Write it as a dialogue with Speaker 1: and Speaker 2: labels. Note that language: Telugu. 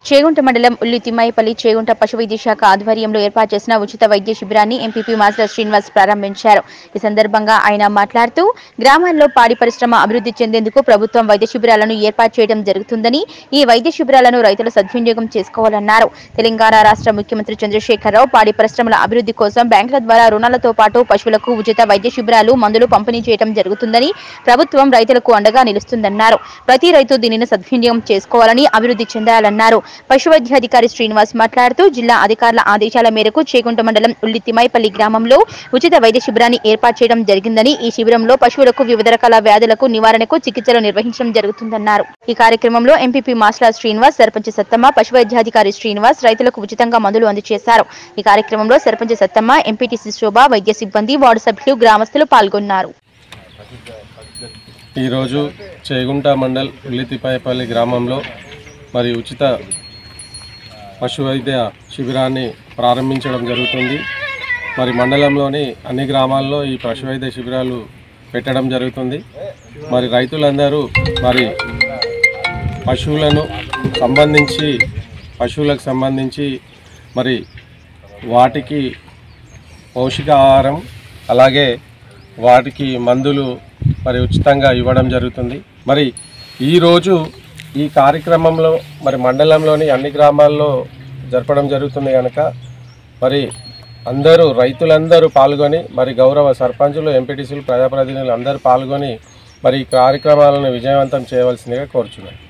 Speaker 1: చేగుంట మండలం ఉల్లి తిమ్మాయిపల్లి చేగుంట పశు వైద్య శాఖ ఆధ్వర్యంలో ఏర్పాటు చేసిన ఉచిత వైద్య శిబిరాన్ని ఎంపీపీ మాస్టర్ శ్రీనివాస్ ప్రారంభించారు ఈ సందర్భంగా ఆయన మాట్లాడుతూ గ్రామాల్లో పాడి పరిశ్రమ అభివృద్ధి చెందేందుకు ప్రభుత్వం వైద్య శిబిరాలను ఏర్పాటు చేయడం జరుగుతుందని ఈ వైద్య శిబిరాలను రైతులు సద్వినియోగం చేసుకోవాలన్నారు తెలంగాణ రాష్ట్ర ముఖ్యమంత్రి చంద్రశేఖరరావు పాడి పరిశ్రమల అభివృద్ధి కోసం బ్యాంకుల ద్వారా రుణాలతో పాటు పశువులకు ఉచిత వైద్య శిబిరాలు మందులు పంపిణీ చేయడం జరుగుతుందని ప్రభుత్వం రైతులకు అండగా నిలుస్తుందన్నారు ప్రతి రైతు దీనిని సద్వినియోగం చేసుకోవాలని అభివృద్ధి చెందాలన్నారు పశువైద్యాధికారి శ్రీనివాస్ మాట్లాడుతూ జిల్లా అధికారుల ఆదేశాల మేరకు చేకుంట మండలం ఉల్లి తిమ్మాయిపల్లి గ్రామంలో ఉచిత వైద్య శిబిరాన్ని ఏర్పాటు చేయడం జరిగిందని ఈ శిబిరంలో పశువులకు వివిధ రకాల వ్యాధులకు నివారణకు చికిత్సలు నిర్వహించడం జరుగుతుందన్నారు ఈ కార్యక్రమంలో ఎంపీపీ మాస్టర్ శ్రీనివాస్ సర్పంచ్ సత్తమ్మ పశువైద్యాధికారి శ్రీనివాస్ రైతులకు ఉచితంగా మందులు అందజేశారు ఈ కార్యక్రమంలో సర్పంచ్ సత్తమ్మ ఎంపీటీసీ శోభ వైద్య సిబ్బంది వార్డు సభ్యులు గ్రామస్తులు పాల్గొన్నారు
Speaker 2: ఈరోజు చేగుంట మండల్ ఉల్లితిపాయపల్లి గ్రామంలో మరి ఉచిత పశు వైద్య శిబిరాన్ని ప్రారంభించడం జరుగుతుంది మరి మండలంలోని అన్ని గ్రామాల్లో ఈ పశు వైద్య శిబిరాలు పెట్టడం జరుగుతుంది మరి రైతులందరూ మరి పశువులను సంబంధించి పశువులకు సంబంధించి మరి వాటికి పౌష్టికాహారం అలాగే వాటికి మందులు మరి ఉచితంగా ఇవ్వడం జరుగుతుంది మరి ఈరోజు ఈ కార్యక్రమంలో మరి మండలంలోని అన్ని గ్రామాల్లో జరపడం జరుగుతుంది కనుక మరి అందరూ రైతులందరూ పాల్గొని మరి గౌరవ సర్పంచులు ఎంపీటీసీలు ప్రజాప్రతినిధులు అందరూ పాల్గొని మరి ఈ కార్యక్రమాలను విజయవంతం చేయవలసిందిగా కోరుచున్నాను